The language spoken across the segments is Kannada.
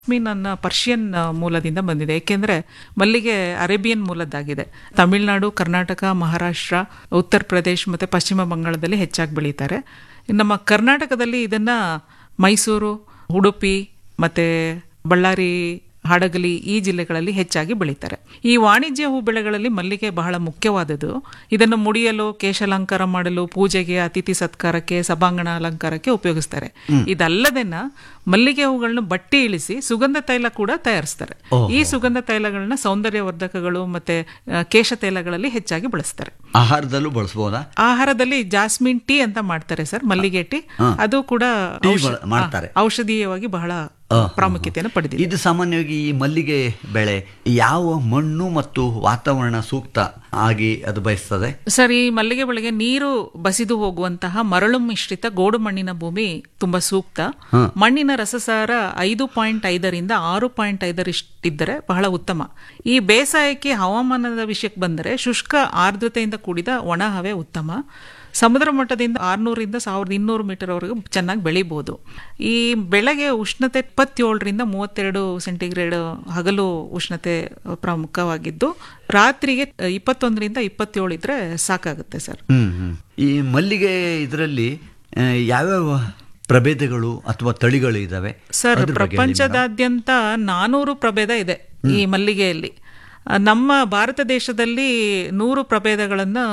ಜಾಸ್ಮಿನ್ ಅನ್ನ ಪರ್ಷಿಯನ್ ಆ, ಮೂಲದಿಂದ ಬಂದಿದೆ ಏಕೆಂದ್ರೆ ಮಲ್ಲಿಗೆ ಅರೇಬಿಯನ್ ಮೂಲದ್ದಾಗಿದೆ ತಮಿಳುನಾಡು ಕರ್ನಾಟಕ ಮಹಾರಾಷ್ಟ್ರ ಉತ್ತರ ಪ್ರದೇಶ್ ಮತ್ತೆ ಪಶ್ಚಿಮ ಬಂಗಾಳದಲ್ಲಿ ಹೆಚ್ಚಾಗಿ ಬೆಳೀತಾರೆ ನಮ್ಮ ಕರ್ನಾಟಕದಲ್ಲಿ ಇದನ್ನ ಮೈಸೂರು ಉಡುಪಿ ಮತ್ತೆ ಬಳ್ಳಾರಿ ಹಡಗಲಿ ಈ ಜಿಲ್ಲೆಗಳಲ್ಲಿ ಹೆಚ್ಚಾಗಿ ಬೆಳೀತಾರೆ ಈ ವಾಣಿಜ್ಯ ಹೂ ಬೆಳೆಗಳಲ್ಲಿ ಮಲ್ಲಿಗೆ ಬಹಳ ಮುಖ್ಯವಾದದ್ದು ಇದನ್ನು ಮುಡಿಯಲು ಕೇಶಾಲಂಕಾರ ಮಾಡಲು ಪೂಜೆಗೆ ಅತಿಥಿ ಸತ್ಕಾರಕ್ಕೆ ಸಭಾಂಗಣ ಅಲಂಕಾರಕ್ಕೆ ಉಪಯೋಗಿಸ್ತಾರೆ ಇದಲ್ಲದೆನ ಮಲ್ಲಿಗೆ ಹೂಗಳನ್ನ ಬಟ್ಟಿ ಇಳಿಸಿ ಸುಗಂಧ ತೈಲ ಕೂಡ ತಯಾರಿಸ್ತಾರೆ ಈ ಸುಗಂಧ ತೈಲಗಳನ್ನ ಸೌಂದರ್ಯವರ್ಧಕಗಳು ಮತ್ತೆ ಆ, ಕೇಶ ತೈಲಗಳಲ್ಲಿ ಹೆಚ್ಚಾಗಿ ಬಳಸ್ತಾರೆ ಆಹಾರದಲ್ಲೂ ಬಳಸ್ಬೋದಾ ಆಹಾರದಲ್ಲಿ ಜಾಸ್ಮಿನ್ ಟೀ ಅಂತ ಮಾಡ್ತಾರೆ ಸರ್ ಮಲ್ಲಿಗೆ ಟೀ ಅದು ಕೂಡ ಟೀ ಔಷ- ಬಳ- ಮಾಡ್ತಾರೆ. ಆ, ಔಷಧೀಯವಾಗಿ ಬಹಳ ಪ್ರಾಮುಖ್ಯತೆಯನ್ನು ಪಡೆದಿದೆ ಇದು ಸಾಮಾನ್ಯವಾಗಿ ಈ ಮಲ್ಲಿಗೆ ಬೆಳೆ ಯಾವ ಮಣ್ಣು ಮತ್ತು ವಾತಾವರಣ ಸೂಕ್ತ ಆಗಿ ಅದು ಬಯಸ್ತದೆ ಸರ್ ಈ ಮಲ್ಲಿಗೆ ಬೆಳೆಗೆ ನೀರು ಬಸಿದು ಹೋಗುವಂತಹ ಮರಳು ಮಿಶ್ರಿತ ಗೋಡು ಮಣ್ಣಿನ ಭೂಮಿ ತುಂಬಾ ಸೂಕ್ತ ಮಣ್ಣಿನ ರಸಸಾರ ಐದು ಪಾಯಿಂಟ್ ಐದರಿಂದ ಆರು ಪಾಯಿಂಟ್ ಐದರಿಷ್ಟಿದ್ದರೆ ಬಹಳ ಉತ್ತಮ ಈ ಬೇಸಾಯಕ್ಕೆ ಹವಾಮಾನದ ವಿಷಯಕ್ಕೆ ಬಂದರೆ ಶುಷ್ಕ ಆರ್ದ್ರತೆಯಿಂದ ಕೂಡಿದ ಒಣ ಹವೆ ಉತ್ತಮ ಸಮುದ್ರ ಮಟ್ಟದಿಂದ ಆರ್ನೂರಿಂದ ಸಾವಿರದ ಇನ್ನೂರು ಮೀಟರ್ವರೆಗೂ ಚೆನ್ನಾಗಿ ಬೆಳಿಬೋದು ಈ ಬೆಳೆಗೆ ಉಷ್ಣತೆ ಇಪ್ಪತ್ತೇಳರಿಂದ ಮೂವತ್ತೆರಡು ಸೆಂಟಿಗ್ರೇಡ್ ಹಗಲು ಉಷ್ಣತೆ ಪ್ರಮುಖವಾಗಿದ್ದು ರಾತ್ರಿಗೆ ಇಪ್ಪತ್ತೊಂದರಿಂದ ಇಪ್ಪತ್ತೇಳು ಇದ್ರೆ ಸಾಕಾಗುತ್ತೆ ಸರ್ ಹ್ಮ್ ಹ್ಮ್. ಈ ಮಲ್ಲಿಗೆ ಇದರಲ್ಲಿ ಆ, ಯಾವ್ಯಾವ ಪ್ರಭೇದಗಳು ಅಥವಾ ತಳಿಗಳು ಇದಾವೆ ಸರ್ ಅದ್ರ ಬಗ್ಗೆ ಹೇಳಿ ಮೇಡಮ್. ಪ್ರಪಂಚದಾದ್ಯಂತ ನಾನೂರು ಪ್ರಭೇದ ಇದೆ ಈ ಮಲ್ಲಿಗೆಯಲ್ಲಿ ಆ, ನಮ್ಮ ಭಾರತ ದೇಶದಲ್ಲಿ ನೂರು ಪ್ರಭೇದಗಳನ್ನು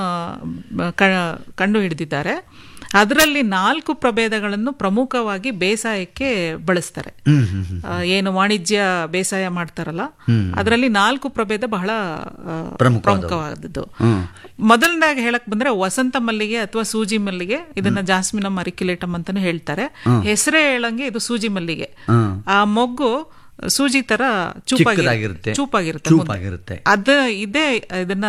ಕಂಡು ಹಿಡಿದಿದ್ದಾರೆ ಅದರಲ್ಲಿ ನಾಲ್ಕು ಪ್ರಭೇದಗಳನ್ನು ಪ್ರಮುಖವಾಗಿ ಬೇಸಾಯಕ್ಕೆ ಬಳಸ್ತಾರೆ ಹ್ಮ್ ಹ್ಮ್ ಹ್ಮ್. ಆ, ಏನು ವಾಣಿಜ್ಯ ಬೇಸಾಯ ಮಾಡ್ತಾರಲ್ಲ ಅದರಲ್ಲಿ ನಾಲ್ಕು ಪ್ರಭೇದ ಬಹಳ ಆ, ಪ್ರಮುಖವಾದವು. ಪ್ರಮುಖವಾದದ್ದು ಹ್ಮ್. ಮೊದಲನೇದಾಗಿ ಹೇಳಕ್ ಬಂದ್ರೆ ವಸಂತ ಮಲ್ಲಿಗೆ ಅಥವಾ ಸೂಜಿ ಮಲ್ಲಿಗೆ ಇದನ್ನ ಜಾಸ್ಮಿನಮ್ ಅರಿಕ್ಯುಲೇಟಮ್ ಅಂತಾನು ಹೇಳ್ತಾರೆ ಹೆಸರೇ ಹೇಳಂಗೆ ಇದು ಸೂಜಿ ಮಲ್ಲಿಗೆ ಹ್ಮ್. ಆ ಮೊಗ್ಗು ಸೂಜಿ ತರ ಚೂಪಾಗಿ ಚಿಕ್ಕದಾಗಿರುತ್ತೆ. ಚೂಪಾಗಿರುತ್ತೆ ಮುಂದೆ. ಚೂಪಾಗಿರುತ್ತೆ. ಅದ ಇದೇ ಇದನ್ನ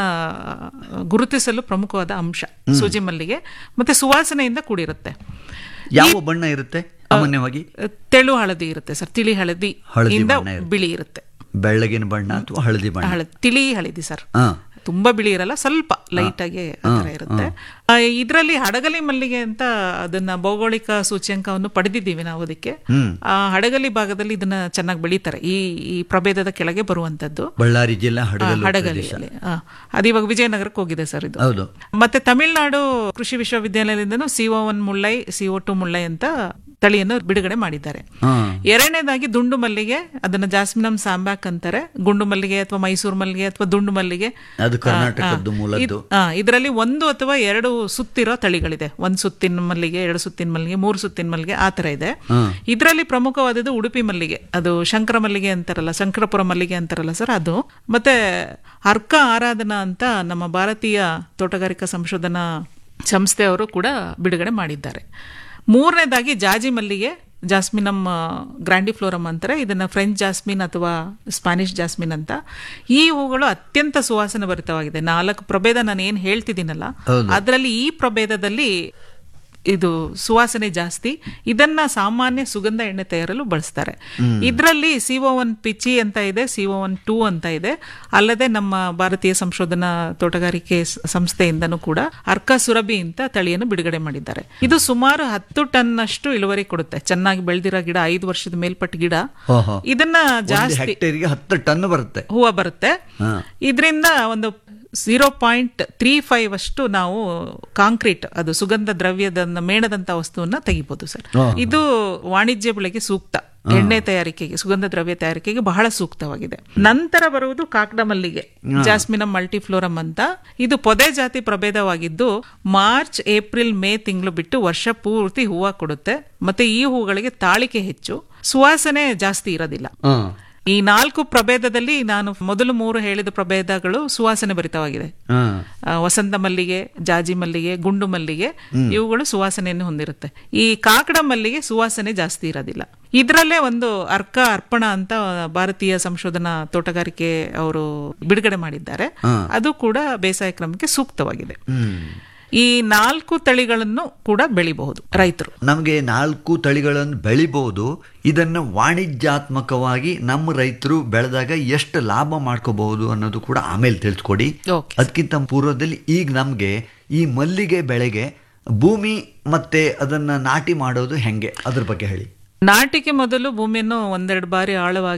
ಗುರುತಿಸಲು ಪ್ರಮುಖವಾದ ಅಂಶ ಸೂಜಿ ಮಲ್ಲಿಗೆ ಮತ್ತೆ ಸುವಾಸನೆಯಿಂದ ಕೂಡಿರುತ್ತೆ ಯಾವ ಬಣ್ಣ ಇರುತ್ತೆ ಸಾಮಾನ್ಯವಾಗಿ ತೆಳು ಹಳದಿ ಇರುತ್ತೆ ಸರ್ ತಿಳಿ ಹಳದಿ ಹಳದಿ ಇಂದ ಬಣ್ಣ ಇರುತ್ತೆ. ಬಿಳಿ ಇರುತ್ತೆ ಬೆಳ್ಳಗಿನ ಬಣ್ಣ ಅಥವಾ ಹಳದಿ ಬಣ್ಣ ಹಳದಿ ತಿಳಿ ಹಳದಿ ಸರ್ ಹಾ ತುಂಬಾ ಬಿಳಿ ಇರಲ್ಲ ಸ್ವಲ್ಪ ಲೈಟ್ ಆಗಿ ಆ ಥರ ಇರುತ್ತೆ ಇದರಲ್ಲಿ ಹಡಗಲಿ ಮಲ್ಲಿಗೆ ಅಂತ ಅದನ್ನ ಭೌಗೋಳಿಕ ಸೂಚ್ಯಂಕವನ್ನು ಪಡೆದಿದ್ದೀವಿ ನಾವು ಅದಕ್ಕೆ ಹ್ಮ್. ಆ ಹಡಗಲಿ ಭಾಗದಲ್ಲಿ ಇದನ್ನ ಚೆನ್ನಾಗಿ ಬೆಳೀತಾರೆ ಈ ಈ ಪ್ರಭೇದದ ಕೆಳಗೆ ಬರುವಂತದ್ದು ಬಳ್ಳಾರಿ ಜಿಲ್ಲಾ ಆ, ಹಡಗಲು ಪ್ರದೇಶ. ಹಡಗಲಿಯಲ್ಲಿ ಆ, ಅದು ಇವಾಗ ವಿಜಯನಗರಕ್ಕೆ ಹೋಗಿದೆ ಸರ್ ಇದು ಹೌದು ಮತ್ತೆ ತಮಿಳುನಾಡು ಕೃಷಿ ವಿಶ್ವವಿದ್ಯಾಲಯದಿಂದನೂ CO one Mullai CO two Mullai ಅಂತ ತಳಿಯನ್ನು ಬಿಡುಗಡೆ ಮಾಡಿದ್ದಾರೆ ಹಾ ಎರಡನೇದಾಗಿ ದುಂಡು ಮಲ್ಲಿಗೆ ಅದನ್ನ ಜಾಸ್ಮಿನಮ್ ಸಾಂಬ್ಯಾಕ್ ಅಂತಾರೆ ಗುಂಡು ಮಲ್ಲಿಗೆ ಅಥವಾ ಮೈಸೂರು ಮಲ್ಲಿಗೆ ಅಥವಾ ದುಂಡು ಮಲ್ಲಿಗೆ ಅದು ಕರ್ನಾಟಕದ್ದು ಮೂಲದ್ದು ಇದರಲ್ಲಿ ಒಂದು ಅಥವಾ ಎರಡು ಸುತ್ತಿರೋ ತಳಿಗಳಿದೆ ಒಂದ್ ಸುತ್ತಿನ ಮಲ್ಲಿಗೆ ಎರಡು ಸುತ್ತಿನ ಮಲ್ಲಿಗೆ ಮೂರು ಸುತ್ತಿನ ಮಲ್ಲಿಗೆ ಆ ತರ ಇದೆ ಇದರಲ್ಲಿ ಪ್ರಮುಖವಾದದ್ದು ಉಡುಪಿ ಮಲ್ಲಿಗೆ ಅದು ಶಂಕರ ಮಲ್ಲಿಗೆ ಅಂತಾರಲ್ಲ ಶಂಕರಪುರ ಮಲ್ಲಿಗೆ ಅಂತಾರಲ್ಲ ಸರ್ ಅದು ಮತ್ತೆ ಅರ್ಕ ಆರಾಧನಾ ಅಂತ ನಮ್ಮ ಭಾರತೀಯ ತೋಟಗಾರಿಕಾ ಸಂಶೋಧನಾ ಸಂಸ್ಥೆಯವರು ಕೂಡ ಬಿಡುಗಡೆ ಮಾಡಿದ್ದಾರೆ ಮೂರನೇದಾಗಿ ಜಾಜಿ ಮಲ್ಲಿಗೆ ಜಾಸ್ಮಿನಮ್ ಗ್ರ್ಯಾಂಡಿಫ್ಲೋರಮ್ ಅಂತಾರೆ ಇದನ್ನ ಫ್ರೆಂಚ್ ಜಾಸ್ಮಿನ್ ಅಥವಾ ಸ್ಪ್ಯಾನಿಷ್ ಜಾಸ್ಮಿನ್ ಅಂತ ಈ ಹೂಗಳು ಅತ್ಯಂತ ಸುವಾಸನೆ ಭರಿತವಾಗಿದೆ ನಾಲ್ಕು ಪ್ರಭೇದ ನಾನು ಏನು ಹೇಳ್ತಿದ್ದೀನಲ್ಲ ಅದರಲ್ಲಿ ಈ ಪ್ರಭೇದದಲ್ಲಿ ಇದು ಸುವಾಸನೆ ಜಾಸ್ತಿ ಇದನ್ನ ಸಾಮಾನ್ಯ ಸುಗಂಧ ಎಣ್ಣೆ ತಯಾರಲು ಬಳಸ್ತಾರೆ ಇದರಲ್ಲಿ ಸಿಒ ಒನ್ ಪಿಚಿ ಅಂತ ಇದೆ ಸಿಒ ಒನ್ ಟೂ ಅಂತ ಇದೆ ಅಲ್ಲದೆ ನಮ್ಮ ಭಾರತೀಯ ಸಂಶೋಧನಾ ತೋಟಗಾರಿಕೆ ಸ- ಸಂಸ್ಥೆಯಿಂದನೂ ಕೂಡ ಅರ್ಕ ಸುರಭಿ ಅಂತ ತಳಿಯನ್ನು ಬಿಡುಗಡೆ ಮಾಡಿದ್ದಾರೆ ಇದು ಸುಮಾರು ಹತ್ತು ಟನ್ ಅಷ್ಟು ಇಳುವರಿ ಕೊಡುತ್ತೆ ಚೆನ್ನಾಗಿ ಬೆಳೆದಿರೋ ಗಿಡ ಐದು ವರ್ಷದ ಮೇಲ್ಪಟ್ಟ ಗಿಡ ಓಹೋ. ಇದನ್ನ ಒಂದು ಜಾಸ್ತಿ ಹೆಕ್ಟೇರ್ಗೆ ಹತ್ತು ಟನ್ ಬರುತ್ತೆ ಹೂವು ಬರುತ್ತೆ ಹಾ. ಇದರಿಂದ ಒಂದು ಝೀರೋ ಪಾಯಿಂಟ್ ತ್ರೀ ಫೈವ್ ಅಷ್ಟು ನಾವು ಕಾಂಕ್ರೀಟ್ ಅದು ಸುಗಂಧ ದ್ರವ್ಯದ ಮೇಣದಂತ ವಸ್ತುವನ್ನ ತೆಗಿಬಹುದು ಸರ್ ಇದು ವಾಣಿಜ್ಯ ಬೆಳೆಗೆ ಸೂಕ್ತ ಎಣ್ಣೆ ತಯಾರಿಕೆಗೆ ಸುಗಂಧ ದ್ರವ್ಯ ತಯಾರಿಕೆಗೆ ಬಹಳ ಸೂಕ್ತವಾಗಿದೆ ನಂತರ ಬರುವುದು ಕಾಕಡ ಮಲ್ಲಿಗೆ ಜಾಸ್ಮಿನಮ್ ಮಲ್ಟಿಫ್ಲೋರಮ್ ಅಂತ ಇದು ಪೊದೆ ಜಾತಿ ಪ್ರಭೇದವಾಗಿದ್ದು ಮಾರ್ಚ್ ಏಪ್ರಿಲ್ ಮೇ ತಿಂಗಳು ಬಿಟ್ಟು ವರ್ಷ ಪೂರ್ತಿ ಹೂವು ಕೊಡುತ್ತೆ ಮತ್ತೆ ಈ ಹೂಗಳಿಗೆ ತಾಳಿಕೆ ಹೆಚ್ಚು ಸುವಾಸನೆ ಜಾಸ್ತಿ ಇರೋದಿಲ್ಲ ಹಾ ಈ ನಾಲ್ಕು ಪ್ರಭೇದದಲ್ಲಿ ನಾನು ಮೊದಲು ಮೂರು ಹೇಳಿದ ಪ್ರಭೇದಗಳು ಸುವಾಸನೆ ಭರಿತವಾಗಿದೆ ಹಾ ಆ, ವಸಂತ ಮಲ್ಲಿಗೆ ಜಾಜಿ ಮಲ್ಲಿಗೆ ಗುಂಡು ಮಲ್ಲಿಗೆ ಇವುಗಳು ಸುವಾಸನೆಯನ್ನು ಹೊಂದಿರುತ್ತೆ ಈ ಕಾಕಡ ಮಲ್ಲಿಗೆ ಸುವಾಸನೆ ಜಾಸ್ತಿ ಇರೋದಿಲ್ಲ ಇದರಲ್ಲೇ ಒಂದು ಅರ್ಕ ಅರ್ಪಣ ಅಂತ ಭಾರತೀಯ ಸಂಶೋಧನಾ ತೋಟಗಾರಿಕೆ ಅವರು ಬಿಡುಗಡೆ ಮಾಡಿದ್ದಾರೆ ಅದು ಕೂಡ ಬೇಸಾಯ ಕ್ರಮಕ್ಕೆ ಸೂಕ್ತವಾಗಿದೆ ಹ್ಮ್ ಈ ನಾಲ್ಕು ತಳಿಗಳನ್ನು ಕೂಡ ಬೆಳಿಬಹುದು ರೈತರು ನಮಗೆ ನಾಲ್ಕು ತಳಿಗಳನ್ನು ಬೆಳಿಬಹುದು ಇದನ್ನು ವಾಣಿಜ್ಯಾತ್ಮಕವಾಗಿ ನಮ್ಮ ರೈತರು ಬೆಳೆದಾಗ ಎಷ್ಟು ಲಾಭ ಮಾಡ್ಕೋಬಹುದು ಅನ್ನೋದು ಕೂಡ ಆಮೇಲೆ ತಿಳಿಸ್ಕೊಡಿ ಓಕೆ ಅದಕ್ಕಿಂತ ಪೂರ್ವದಲ್ಲಿ ಈಗ ನಮಗೆ ಈ ಮಲ್ಲಿಗೆ ಬೆಳೆಗೆ ಭೂಮಿ ಮತ್ತೆ ಅದನ್ನ ನಾಟಿ ಮಾಡೋದು ಹೆಂಗೆ ಅದ್ರ ಬಗ್ಗೆ ಹೇಳಿ ನಾಟಿಗೆ ಮೊದಲು ಭೂಮಿಯನ್ನು ಒಂದೆರಡು ಬಾರಿ ಆಳವಾಗಿ